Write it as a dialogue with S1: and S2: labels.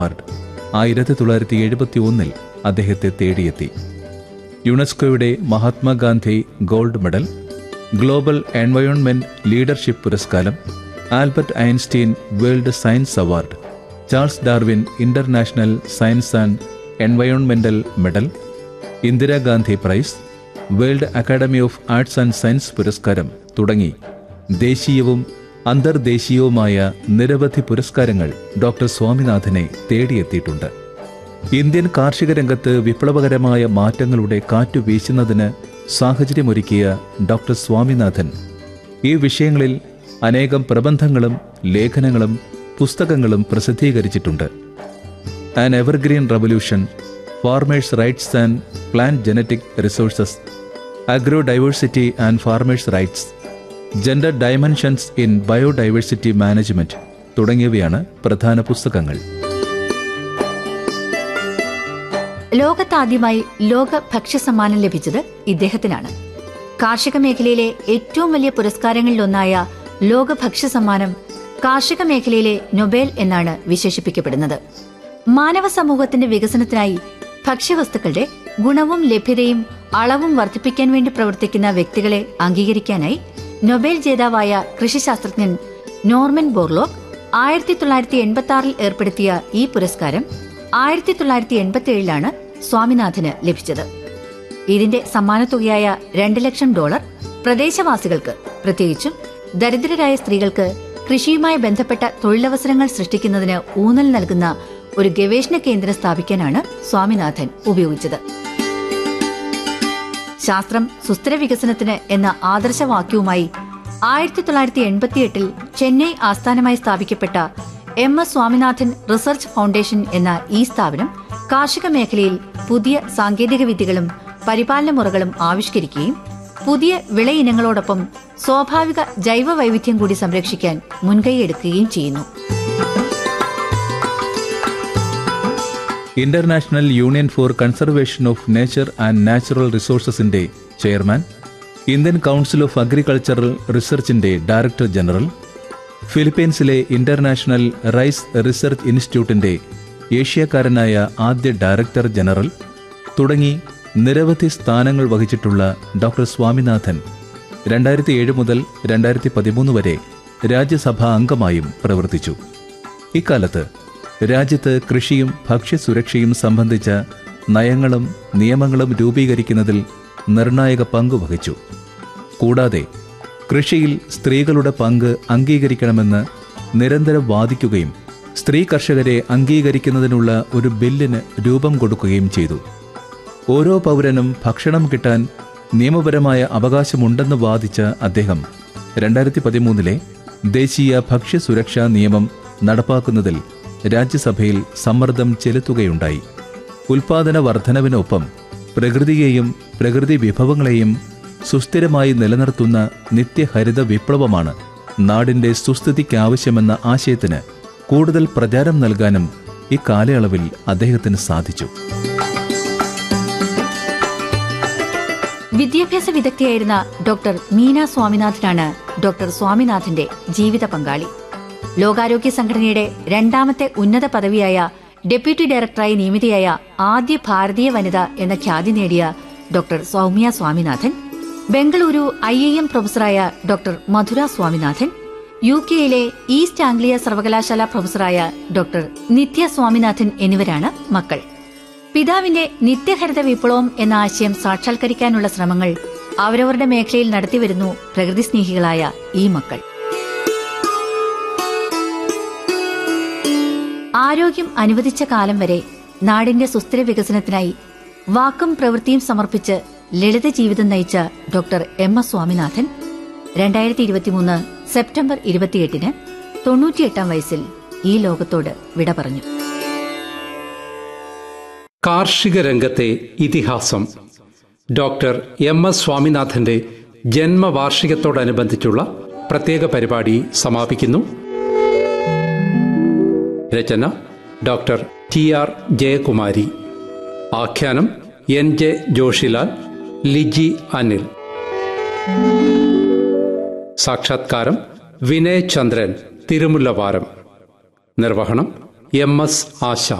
S1: award ആയിരത്തി തൊള്ളായിരത്തി എഴുപത്തി ഒന്നിൽ അദ്ദേഹത്തെ തേടിയെത്തി യുനെസ്കോയുടെ Mahatma Gandhi gold medal global environment leadership പുരസ്കാരം Albert Einstein world science award Charles Darwin international science and എൻവയോൺമെന്റൽ medal Indira Gandhi prize world academy of arts and science പുരസ്കാരം തുടങ്ങി ദേശീയവും അന്തർദേശീയവുമായ നിരവധി പുരസ്കാരങ്ങൾ ഡോക്ടർ സ്വാമിനാഥനെ തേടിയെത്തിയിട്ടുണ്ട് ഇന്ത്യൻ കാർഷിക രംഗത്ത് വിപ്ലവകരമായ മാറ്റങ്ങളുടെ കാറ്റു വീശുന്നതിന് സാഹചര്യമൊരുക്കിയ ഡോക്ടർ സ്വാമിനാഥൻ ഈ വിഷയങ്ങളിൽ അനേകം പ്രബന്ധങ്ങളും ലേഖനങ്ങളും പുസ്തകങ്ങളും പ്രസിദ്ധീകരിച്ചിട്ടുണ്ട് an evergreen revolution farmers' rights and plant genetic resources agro diversity and farmers' rights gender dimensions in biodiversity management തുടങ്ങിയവയാണ് പ്രധാന പുസ്തകങ്ങൾ
S2: ലോകത്താദ്യമായി ലോക ഭക്ഷ്യസമ്മാനം ലഭിച്ചത് ഇദ്ദേഹത്തിനാണ് കാർഷിക മേഖലയിലെ ഏറ്റവും വലിയ പുരസ്കാരങ്ങളിലൊന്നായ ലോക ഭക്ഷ്യസമ്മാനം കാർഷിക മേഖലയിലെ നൊബേൽ എന്നാണ് വിശേഷിപ്പിക്കപ്പെടുന്നത് മാനവ സമൂഹത്തിന്റെ വികസനത്തിനായി ഭക്ഷ്യവസ്തുക്കളുടെ ഗുണവും ലഭ്യതയും അളവും വർദ്ധിപ്പിക്കാൻ വേണ്ടി പ്രവർത്തിക്കുന്ന വ്യക്തികളെ അംഗീകരിക്കാനായി നൊബേൽ ജേതാവായ കൃഷിശാസ്ത്രജ്ഞൻ നോർമൻ ബോർലോക്ക് ആയിരത്തി തൊള്ളായിരത്തി എൺപത്തി ആറിൽ ഏർപ്പെടുത്തിയ ഈ പുരസ്കാരം ആയിരത്തി തൊള്ളായിരത്തി എൺപത്തി ഏഴിലാണ് സ്വാമിനാഥന് ലഭിച്ചത് ഇതിന്റെ സമ്മാനത്തുകയായ രണ്ട് ലക്ഷം ഡോളർ പ്രദേശവാസികൾക്ക് പ്രത്യേകിച്ചും ദരിദ്രരായ സ്ത്രീകൾക്ക് കൃഷിയുമായി ബന്ധപ്പെട്ട തൊഴിലവസരങ്ങൾ സൃഷ്ടിക്കുന്നതിന് ഊന്നൽ നൽകുന്ന ഒരു ഗവേഷണ കേന്ദ്രം സ്ഥാപിക്കാനാണ് സ്വാമിനാഥൻ ഉപയോഗിച്ചത് ശാസ്ത്രം സുസ്ഥിര വികസനത്തിന് എന്ന ആദർശവാക്യവുമായി ആയിരത്തി തൊള്ളായിരത്തി എൺപത്തിയെട്ടിൽ ചെന്നൈ ആസ്ഥാനമായി സ്ഥാപിക്കപ്പെട്ട M S Swaminathan research foundation എന്ന ഈ സ്ഥാപനം കാർഷിക മേഖലയിൽ പുതിയ സാങ്കേതിക വിദ്യകളും പരിപാലന മുറകളും ആവിഷ്കരിക്കുകയും പുതിയ വിളയിനങ്ങളോടൊപ്പം സ്വാഭാവിക ജൈവ വൈവിധ്യം കൂടി സംരക്ഷിക്കാൻ മുൻകൈയെടുക്കുകയും ചെയ്യുന്നു
S1: international union for conservation of nature and natural റിസോഴ്സസിന്റെ chairman Indian council of agricultural റിസർച്ചിന്റെ ഡയറക്ടർ ജനറൽ ഫിലിപ്പീൻസിലെ ഇന്റർനാഷണൽ റൈസ് റിസർച്ച് ഇൻസ്റ്റിറ്റ്യൂട്ടിന്റെ ഏഷ്യക്കാരനായ ആദ്യ ഡയറക്ടർ ജനറൽ തുടങ്ങി നിരവധി സ്ഥാനങ്ങൾ വഹിച്ചിട്ടുള്ള ഡോക്ടർ സ്വാമിനാഥൻ രണ്ടായിരത്തി ഏഴ് മുതൽ രണ്ടായിരത്തി പതിമൂന്ന് വരെ രാജ്യസഭാ അംഗമായും പ്രവർത്തിച്ചു ഇക്കാലത്ത് രാജ്യത്ത് കൃഷിയും ഭക്ഷ്യസുരക്ഷയും സംബന്ധിച്ച നയങ്ങളും നിയമങ്ങളും രൂപീകരിക്കുന്നതിൽ നിർണായക പങ്ക് വഹിച്ചു കൂടാതെ കൃഷിയിൽ സ്ത്രീകളുടെ പങ്ക് അംഗീകരിക്കണമെന്ന് നിരന്തരം വാദിക്കുകയും സ്ത്രീ കർഷകരെ അംഗീകരിക്കുന്നതിനുള്ള ഒരു ബില്ലിന് രൂപം കൊടുക്കുകയും ചെയ്തു ഓരോ പൗരനും ഭക്ഷണം കിട്ടാൻ നിയമപരമായ അവകാശമുണ്ടെന്ന് വാദിച്ച അദ്ദേഹം രണ്ടായിരത്തി പതിമൂന്നിലെ ദേശീയ ഭക്ഷ്യസുരക്ഷാ നിയമം നടപ്പാക്കുന്നതിൽ രാജ്യസഭയിൽ സമ്മർദ്ദം ചെലുത്തുകയുണ്ടായി ഉൽപാദന വർധനവിനൊപ്പം പ്രകൃതിയെയും പ്രകൃതി വിഭവങ്ങളെയും സുസ്ഥിരമായി നിലനിർത്തുന്ന നിത്യഹരിത വിപ്ലവമാണ് നാടിന്റെ സുസ്ഥിതിക്കാവശ്യമെന്ന ആശയത്തിന് കൂടുതൽ പ്രചാരം നൽകാനും ഇക്കാലയളവിൽ അദ്ദേഹത്തിന് സാധിച്ചു
S2: വിദ്യാഭ്യാസ വിദഗ്ധയായിരുന്ന ഡോക്ടർ മീന സ്വാമിനാഥനാണ് ഡോക്ടർ സ്വാമിനാഥന്റെ ജീവിത പങ്കാളി ലോകാരോഗ്യ സംഘടനയുടെ രണ്ടാമത്തെ ഉന്നത പദവിയായ ഡെപ്യൂട്ടി ഡയറക്ടറായി നിയമിതയായ ആദ്യ ഭാരതീയ വനിത എന്ന ഖ്യാതി നേടിയ doctor Soumya Swaminathan Bengaluru I I M പ്രൊഫസറായ ഡോക്ടർ മധുര സ്വാമിനാഥൻ യു കെയിലെ ഈസ്റ്റ് ആംഗ്ലിയ സർവകലാശാല പ്രൊഫസറായ ഡോക്ടർ നിത്യ സ്വാമിനാഥൻ എന്നിവരാണ് മക്കൾ പിതാവിന്റെ നിത്യഹരിത വിപ്ലവം എന്ന ആശയം സാക്ഷാത്കരിക്കാനുള്ള ശ്രമങ്ങൾ അവരവരുടെ മേഖലയിൽ നടത്തിവരുന്നു പ്രകൃതി സ്നേഹികളായ ഈ മക്കൾ ആരോഗ്യം അനുവദിച്ച കാലം വരെ നാടിന്റെ സുസ്ഥിര വികസനത്തിനായി വാക്കും പ്രവൃത്തിയും സമർപ്പിച്ച് ലളിത ജീവിതം നയിച്ച ഡോക്ടർ എം എസ് സ്വാമിനാഥൻ രണ്ടായിരത്തി ഇരുപത്തിമൂന്ന് സെപ്റ്റംബർ ഇരുപത്തിയെട്ടിന് തൊണ്ണൂറ്റിയെട്ടാം വയസ്സിൽ ഈ ലോകത്തോട് വിട പറഞ്ഞു
S3: കാർഷിക രംഗത്തെ ഇതിഹാസം ഡോക്ടർ എം എസ് സ്വാമിനാഥന്റെ ജന്മവാർഷികത്തോടനുബന്ധിച്ചുള്ള പ്രത്യേക പരിപാടി സമാപിക്കുന്നു രചന ഡോക്ടർ ടി ആർ ജയകുമാരി ആഖ്യാനം എൻ ജെ ജോഷിലാൽ ലിജി അനിൽ സാക്ഷാത്കാരം വിനയ് ചന്ദ്രൻ തിരുമുല്ലവാരം നിർവഹണം എം എസ് ആശ